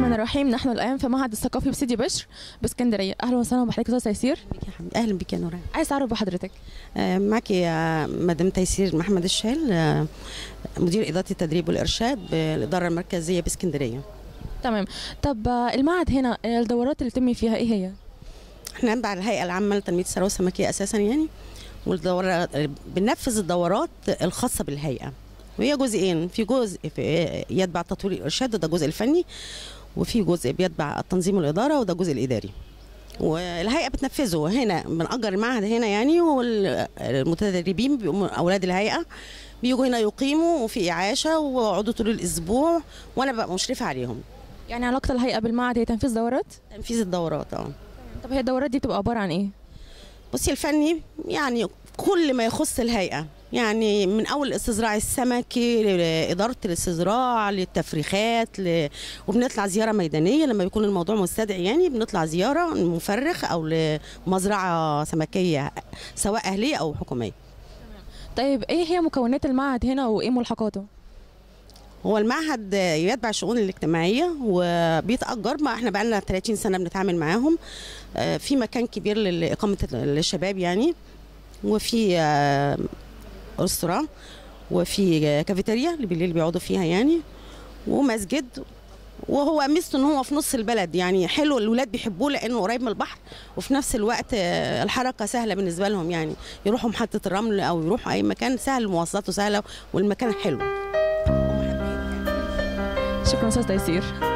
الرحمن الرحيم نحن الآن في معهد الثقافي بسيدي بشر باسكندرية أهلا وسهلا بحضرتك أستاذ تيسير بك يا حبيبي اهلا بك يا نوران عايز أعرف بحضرتك آه، معك يا مدام تيسير محمد الشال آه، مدير اداره التدريب والارشاد بالاداره المركزيه باسكندريه تمام طب آه، المعهد هنا آه، الدورات اللي بتتم فيها إيه هي؟ احنا نبع الهيئه العامه لتنميه الثروه السمكيه اساسا يعني والدورة بننفذ الدورات الخاصه بالهيئه وهي جزئين في جزء في يتبع تطوير الارشاد وده الجزء الفني وفي جزء بيتبع التنظيم والاداره وده الجزء الاداري والهيئه بتنفذه هنا بنأجر المعهد هنا يعني والمتدربين بيبقوا اولاد الهيئه بيجوا هنا يقيموا وفي اعاشه ويقعدوا طول الاسبوع وانا ببقى مشرفه عليهم يعني علاقة الهيئة بالمعهد هي تنفيذ دورات؟ تنفيذ الدورات اه طب هي الدورات دي بتبقى عبارة عن إيه؟ بصي الفني يعني كل ما يخص الهيئة يعني من أول الاستزراع السمكي لإدارة الاستزراع للتفريخات ل... وبنطلع زيارة ميدانية لما بيكون الموضوع مستدعي يعني بنطلع زيارة مفرخ أو لمزرعة سمكية سواء أهلية أو حكومية طيب إيه هي مكونات المعهد هنا وإيه ملحقاته؟ هو المعهد يتبع الشؤون الاجتماعية وبيتأجر ما احنا بقالنا 30 سنة بنتعامل معاهم آه، في مكان كبير لإقامة الشباب يعني وفي آه، ريستوران وفي آه، كافيتيريا اللي بالليل بيقعدوا فيها يعني ومسجد وهو ميزته ان هو في نص البلد يعني حلو الولاد بيحبوه لانه قريب من البحر وفي نفس الوقت آه، الحركه سهله بالنسبه لهم يعني يروحوا محطه الرمل او يروحوا اي مكان سهل مواصلاته سهله والمكان حلو شكرا أستاذ تيسير